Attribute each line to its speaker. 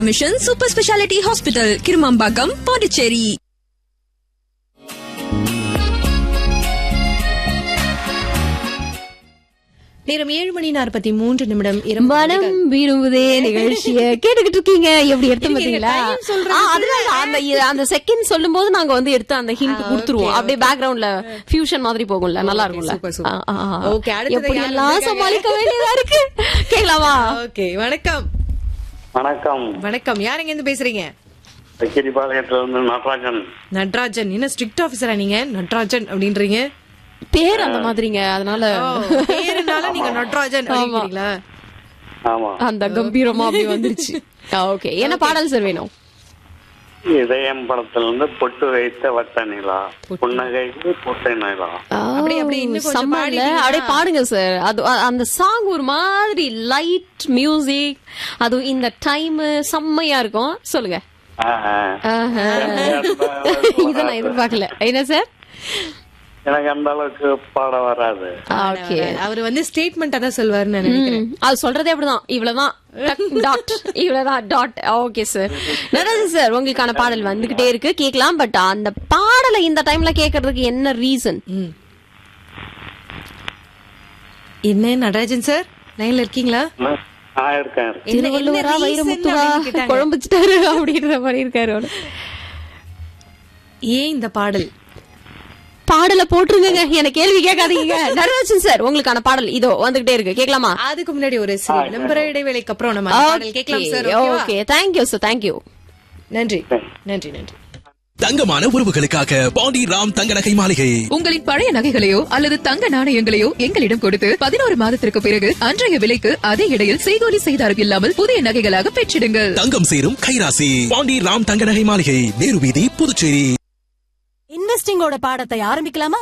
Speaker 1: Mission super speciality hospital Kirumampakkam Pondicherry
Speaker 2: நேரம் ஏழு மணி நாற்பத்தி மூன்று நிமிடம் இரவு
Speaker 3: மனம் விரும்புதே நிகழ்ச்சிய கேட்டுக்கிட்டு இருக்கீங்க எப்படி எடுத்து
Speaker 2: இருங்க,
Speaker 3: பாத்தீங்களா
Speaker 2: time சொல்றதுக்கு.
Speaker 3: ஆ, அதுதான் அந்த இ- அந்த செகண்ட் சொல்லும் போது நாங்க வந்து எடுத்து அந்த ஹிண்ட் கொடுத்துருவோம் அப்படியே பேக்ரவுண்ட்ல ஃபியூஷன் மாதிரி போகும்ல நல்லா இருக்கும்ல
Speaker 2: super, super.
Speaker 3: ஆ, ஆ, ஆ.
Speaker 2: Okay, அடுத்தது
Speaker 3: எப்படி
Speaker 2: யார்
Speaker 3: எல்லாம்
Speaker 2: வந்திருக்காங்க?
Speaker 3: சமாளிக்க வேண்டியதா இருக்கு கேக்கலாமா
Speaker 2: ஓகே வணக்கம்
Speaker 4: வணக்கம்
Speaker 2: வணக்கம் யார் எங்க இருந்து பேசுறீங்க
Speaker 4: கிரிபாளையத்துல இருந்து நடராஜன்
Speaker 2: நட்ராஜன் என்ன ஸ்ட்ரிக்ட் ஆபீசரா நீங்க நட்ராஜன் அப்படின்றீங்க
Speaker 3: பேர் அந்த மாதிரிங்க அதனால
Speaker 2: ஓ, பேருனால நீங்க நட்ராஜன் அப்படிங்கிறீங்களா
Speaker 4: ஆமா
Speaker 3: அந்த கம்பீரமா அப்படி வந்துருச்சு ஓகே என்ன பாடல் சார் வேணும்
Speaker 4: இதயம் படத்துல இருந்து பொட்டு வைத்த வட்ட நிலா புன்னகைக்கு பொட்டை நிலா
Speaker 2: அப்படி, அப்படி இன்னும் கொஞ்சம்
Speaker 3: செம்ம இல்ல?
Speaker 2: பாடிட்டீங்கன்னா?
Speaker 3: அப்படியே பாடுங்க சார் அது அ- அந்த சாங் ஒரு மாதிரி லைட் மியூசிக் அதுவும் இந்த டைம் செம்மையா இருக்கும் சொல்லுங்க
Speaker 4: ஆ, ஆ.
Speaker 3: ஆஹா. இதை நான் எதிர்பார்க்கல என்ன சார்
Speaker 4: எனக்கு அந்த அளவுக்கு பாட வராது
Speaker 3: ஓகே
Speaker 2: அவர் வந்து ஸ்டேட்மெண்டா தான் சொல்வாருன்னு நான் நினைக்கிறேன்
Speaker 3: அது சொல்றதே அப்படிதான் இவ்வளவுதான் டாட் இவ்வளவுதான் dot okay sir Natarajan sir உங்களுக்கான பாடல் வந்துகிட்டே இருக்கு கேட்கலாம் பட் அந்த பாடலை இந்த டைம்ல கேட்கறதுக்கு என்ன ரீசன்
Speaker 2: ம். என்ன நடராஜன் சார் லைன்ல இருக்கீங்களா
Speaker 4: நான் இருக்கேன் இருக்கேன்.
Speaker 2: என்ன- என்ன
Speaker 3: திருவள்ளுவரா
Speaker 2: reason
Speaker 3: வைரமுத்துவா
Speaker 2: அப்படின்னு கேட்டாங்க.
Speaker 3: குழம்பிச்சிட்டாரு அப்படின்ற மாதிரி இருக்காரு அவரு.
Speaker 2: ஏன் இந்த பாடல்
Speaker 3: பாடல போட்டுருங்க எனக்கு கேள்வி கேட்காதீங்க நடராஜன் சார் உங்களுக்கான பாடல் இதோ வந்துகிட்டே இருக்கு கேட்கலாமா
Speaker 2: அதுக்கு முன்னாடி ஒரு சிறிய விளம்பர இடைவேளைக்கு அப்புறம் நம்ம அந்த பாடல் கேட்கலாம் சார் ஓகேவா?
Speaker 3: ஓகே தேங்க்யூ சார் தேங்க்யூ
Speaker 2: நன்றி நன்றி நன்றி
Speaker 5: தங்கமான உறவுகளுக்காக பாண்டி ராம் தங்க நகை மாளிகை
Speaker 6: உங்களின் பழைய நகைகளையோ அல்லது தங்க நாணயங்களையோ எங்களிடம் கொடுத்து பதினோரு மாதத்திற்கு பிறகு அன்றைய விலைக்கு அதே இடையில் செய்கூலி செய்தாரம் இல்லாமல் புதிய நகைகளாக பெற்றிடுங்கள்
Speaker 5: தங்கம் சேரும் கைராசி பாண்டி ராம் தங்க நகை மாளிகை நேரு வீதி புதுச்சேரி
Speaker 7: இன்வெஸ்டிங்கோட பாடத்தை ஆரம்பிக்கலாமா